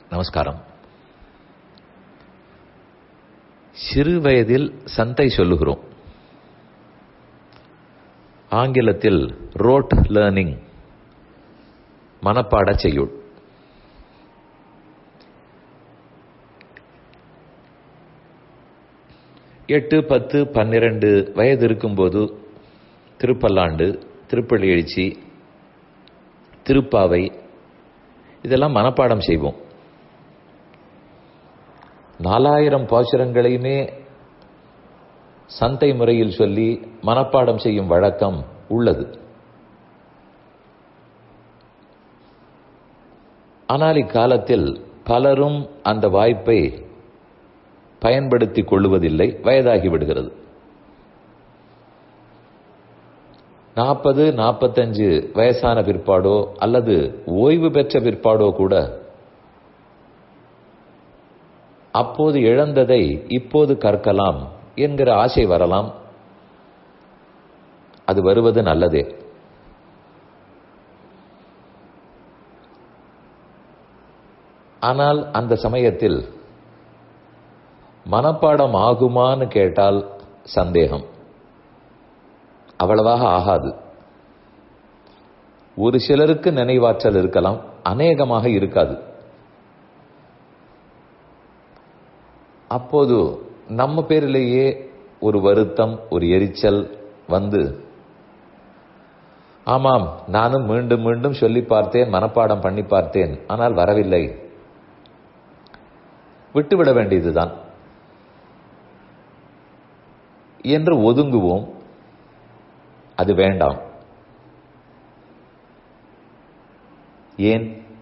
நமஸ்காரம் சிறு வயதில் சந்தை சொல்லுகிறோம் ஆங்கிலத்தில் ரோட் லேர்னிங் மனப்பாட செய்யுள் எட்டு பத்து பன்னிரண்டு வயது இருக்கும்போது திருப்பல்லாண்டு திருப்பள்ளி எழுச்சி திருப்பாவை இதெல்லாம் மனப்பாடம் செய்வோம் நாலாயிரம் பாசுரங்களையுமே சந்தை முறையில் சொல்லி மனப்பாடம் செய்யும் வழக்கம் உள்ளது ஆனால் இக்காலத்தில் பலரும் அந்த வாய்ப்பை பயன்படுத்திக் கொள்ளுவதில்லை வயதாகி விடுகிறது நாற்பது நாற்பத்தஞ்சு வயசான பிற்பாடோ அல்லது ஓய்வு பெற்ற பிற்பாடோ கூட அப்போது இழந்ததை இப்போது கற்கலாம் என்கிற ஆசை வரலாம் அது வருவது நல்லதே ஆனால் அந்த சமயத்தில் மனப்பாடம் ஆகுமான்னு கேட்டால் சந்தேகம் அவ்வளவாக ஆகாது ஒரு சிலருக்கு நினைவாற்றல் இருக்கலாம் அநேகமாக இருக்காது அப்போது நம்ம பேரிலேயே ஒரு வருத்தம் ஒரு எரிச்சல் வந்து ஆமாம் நானும் மீண்டும் மீண்டும் சொல்லி பார்த்தேன் மனப்பாடம் பண்ணி பார்த்தேன் ஆனால் வரவில்லை விட்டுவிட வேண்டியதுதான் என்று ஒதுங்குவோம் அது வேண்டாம் ஏன்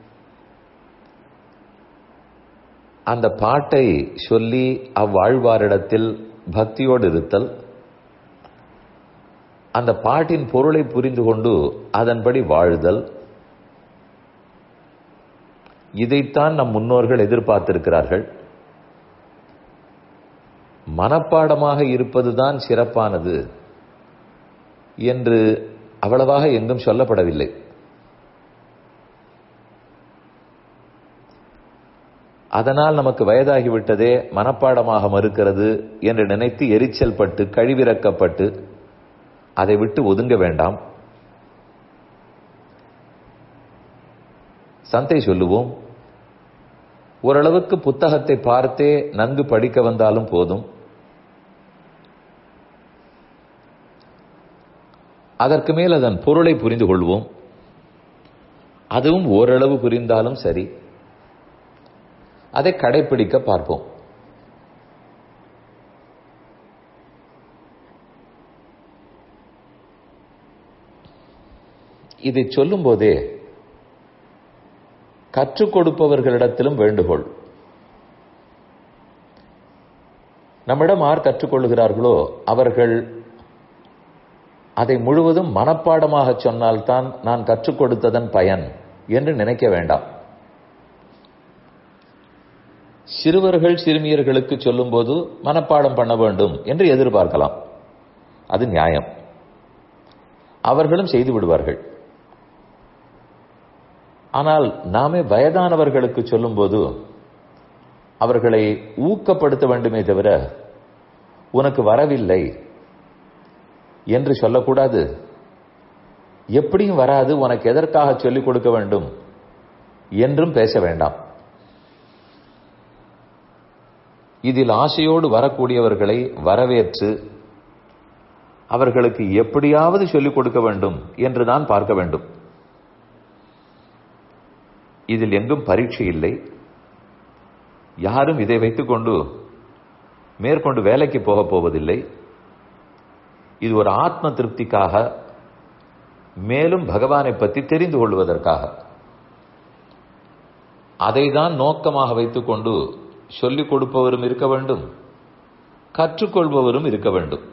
அந்த பாட்டை சொல்லி அவ்வாழ்வாரிடத்தில் பக்தியோடு இருத்தல் அந்த பாட்டின் பொருளை புரிந்து கொண்டு அதன்படி வாழுதல் இதைத்தான் நம் முன்னோர்கள் எதிர்பார்த்திருக்கிறார்கள் மனப்பாடமாக இருப்பதுதான் சிறப்பானது என்று அவ்வளவாக எங்கும் சொல்லப்படவில்லை அதனால் நமக்கு வயதாகிவிட்டதே மனப்பாடமாக மறுக்கிறது என்று நினைத்து எரிச்சல் பட்டு கழிவிறக்கப்பட்டு அதை விட்டு ஒதுங்க வேண்டாம் சந்தை சொல்லுவோம் ஓரளவுக்கு புத்தகத்தை பார்த்தே நன்கு படிக்க வந்தாலும் போதும் அதற்கு மேல் அதன் பொருளை புரிந்து கொள்வோம் அதுவும் ஓரளவு புரிந்தாலும் சரி அதை கடைபிடிக்க பார்ப்போம் இதை சொல்லும் போதே கற்றுக் கொடுப்பவர்களிடத்திலும் வேண்டுகோள் நம்மிடம் யார் கற்றுக்கொள்கிறார்களோ அவர்கள் அதை முழுவதும் மனப்பாடமாக சொன்னால்தான் நான் கற்றுக் கொடுத்ததன் பயன் என்று நினைக்க வேண்டாம் சிறுவர்கள் சிறுமியர்களுக்கு சொல்லும்போது மனப்பாடம் பண்ண வேண்டும் என்று எதிர்பார்க்கலாம் அது நியாயம் அவர்களும் செய்து விடுவார்கள் ஆனால் நாமே வயதானவர்களுக்கு சொல்லும்போது அவர்களை ஊக்கப்படுத்த வேண்டுமே தவிர உனக்கு வரவில்லை என்று சொல்லக்கூடாது எப்படியும் வராது உனக்கு எதற்காக சொல்லிக் கொடுக்க வேண்டும் என்றும் பேச வேண்டாம் இதில் ஆசையோடு வரக்கூடியவர்களை வரவேற்று அவர்களுக்கு எப்படியாவது சொல்லிக் கொடுக்க வேண்டும் என்றுதான் பார்க்க வேண்டும் இதில் எங்கும் பரீட்சை இல்லை யாரும் இதை வைத்துக்கொண்டு மேற்கொண்டு வேலைக்கு போகப் போவதில்லை இது ஒரு ஆத்ம திருப்திக்காக மேலும் பகவானை பற்றி தெரிந்து கொள்வதற்காக அதை தான் நோக்கமாக வைத்துக்கொண்டு சொல்லிக் கொடுப்பவரும் இருக்க வேண்டும் கற்றுக்கொள்பவரும் இருக்க வேண்டும்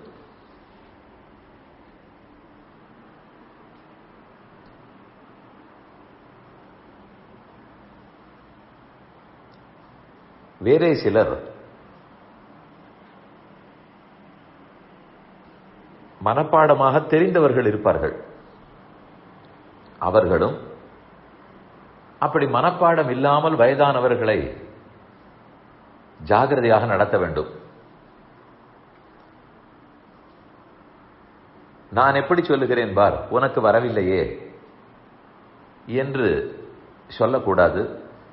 வேறே சிலர் மனப்பாடமாக தெரிந்தவர்கள் இருப்பார்கள் அவர்களும் அப்படி மனப்பாடம் இல்லாமல் வயதானவர்களை ஜாகிரதையாக நடத்த வேண்டும் நான் எப்படி சொல்லுகிறேன் பார் உனக்கு வரவில்லையே என்று சொல்லக்கூடாது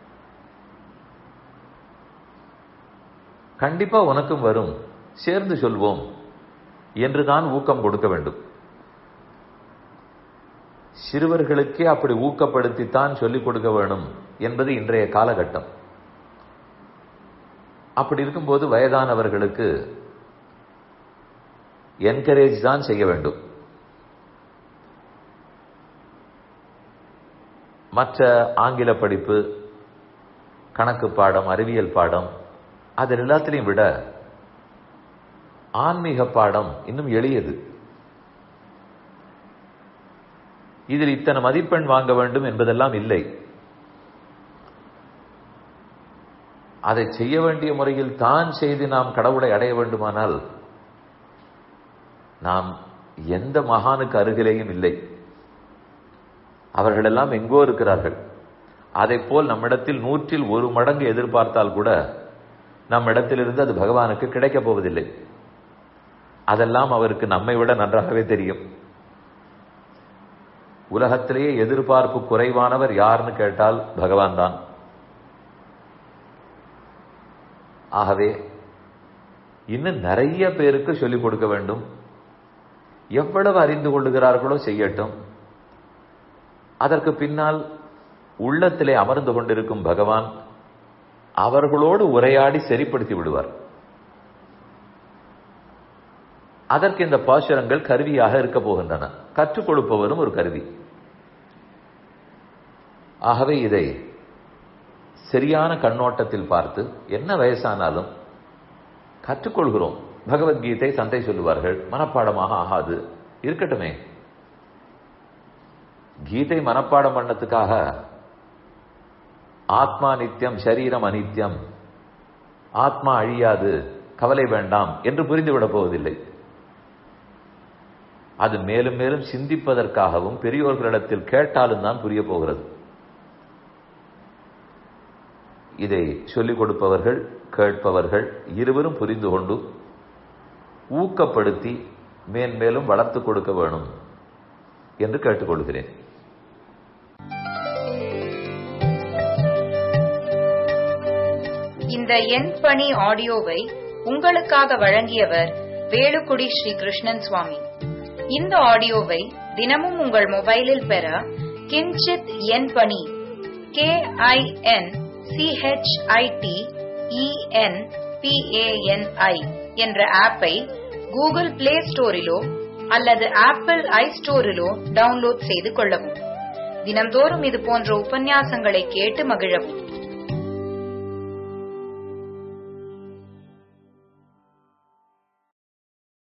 கண்டிப்பா உனக்கும் வரும் சேர்ந்து சொல்வோம் என்றுதான் ஊக்கம் கொடுக்க வேண்டும் சிறுவர்களுக்கே அப்படி ஊக்கப்படுத்தித்தான் சொல்லிக் கொடுக்க வேணும் என்பது இன்றைய காலகட்டம் அப்படி இருக்கும்போது வயதானவர்களுக்கு என்கரேஜ் தான் செய்ய வேண்டும் மற்ற ஆங்கில படிப்பு கணக்கு பாடம் அறிவியல் பாடம் அதில் எல்லாத்திலையும் விட ஆன்மீக பாடம் இன்னும் எளியது இதில் இத்தனை மதிப்பெண் வாங்க வேண்டும் என்பதெல்லாம் இல்லை அதை செய்ய வேண்டிய முறையில் தான் செய்து நாம் கடவுளை அடைய வேண்டுமானால் நாம் எந்த மகானுக்கு அருகிலேயும் இல்லை அவர்களெல்லாம் எங்கோ இருக்கிறார்கள் அதை போல் நம்மிடத்தில் நூற்றில் ஒரு மடங்கு எதிர்பார்த்தால் கூட நம்மிடத்திலிருந்து அது பகவானுக்கு கிடைக்கப் போவதில்லை அதெல்லாம் அவருக்கு நம்மை விட நன்றாகவே தெரியும் உலகத்திலேயே எதிர்பார்ப்பு குறைவானவர் யாருன்னு கேட்டால் பகவான் தான் ஆகவே இன்னும் நிறைய பேருக்கு சொல்லிக் கொடுக்க வேண்டும் எவ்வளவு அறிந்து கொள்ளுகிறார்களோ செய்யட்டும் அதற்கு பின்னால் உள்ளத்திலே அமர்ந்து கொண்டிருக்கும் பகவான் அவர்களோடு உரையாடி சரிப்படுத்தி விடுவார் அதற்கு இந்த பாசுரங்கள் கருவியாக இருக்க போகின்றன கற்றுக் கொடுப்பவரும் ஒரு கருவி ஆகவே இதை சரியான கண்ணோட்டத்தில் பார்த்து என்ன வயசானாலும் கற்றுக்கொள்கிறோம் பகவத்கீதை தந்தை சொல்லுவார்கள் மனப்பாடமாக ஆகாது இருக்கட்டுமே கீதை மனப்பாடம் பண்ணத்துக்காக ஆத்மா நித்தியம் சரீரம் அனித்தியம் ஆத்மா அழியாது கவலை வேண்டாம் என்று புரிந்துவிடப் போவதில்லை அது மேலும் மேலும் சிந்திப்பதற்காகவும் பெரியோர்களிடத்தில் கேட்டாலும் தான் புரிய போகிறது இதை சொல்லிக் கொடுப்பவர்கள் கேட்பவர்கள் இருவரும் புரிந்து கொண்டு ஊக்கப்படுத்தி மேன்மேலும் வளர்த்து கொடுக்க வேணும் என்று கேட்டுக்கொள்கிறேன் இந்த எண் பணி ஆடியோவை உங்களுக்காக வழங்கியவர் வேலுக்குடி ஸ்ரீ கிருஷ்ணன் சுவாமி இந்த ஆடியோவை தினமும் உங்கள் மொபைலில் பெற கிஞ்சித் எண் பணி கே ஐ என் சிஹெச்ஐடி இஎன் பிஏஎன்ஐ என்ற ஆப்பை கூகுள் பிளே ஸ்டோரிலோ அல்லது ஆப்பிள் ஐ ஸ்டோரிலோ டவுன்லோட் செய்து கொள்ளவும் தினம்தோறும் இது போன்ற உபன்யாசங்களை கேட்டு மகிழவும்